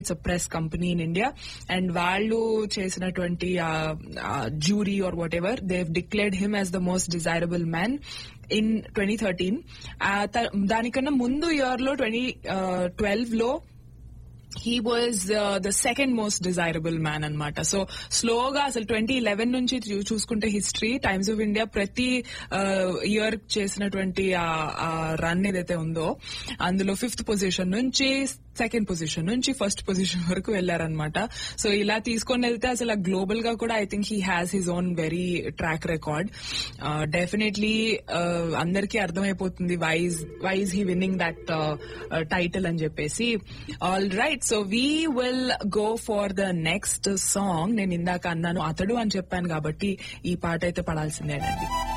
it's press company in India and వాళ్ళు చేసినటువంటి jury or whatever Dev declared him as the most desirable man in twenty thirteen దానికన్నా ముందు year లో twenty twelve లో he was the second most desirable man అనమాట so స్లోగా అసలు twenty eleven నుంచి చూ- చూసుకుంటే హిస్టరీ టైమ్స్ ఆఫ్ ఇండియా ప్రతి ఇయర్ చేసినటువంటి రన్ ఏదైతే ఉందో అందులో ఫిఫ్త్ పొజిషన్ నుంచి సెకండ్ పొజిషన్ నుంచి ఫస్ట్ పొజిషన్ వరకు వెళ్లారనమాట సో ఇలా తీసుకొని వెళ్తే అసలు గ్లోబల్ గా కూడా I think he has his own very track record definitely అందరికీ అర్థమైపోతుంది wise wise he winning that title అని చెప్పేసి all right so we will go for the next song నేను ఇందాక అన్నాను అతడు అని చెప్పాను కాబట్టి ఈ పాట అయితే పడాల్సిందేనండి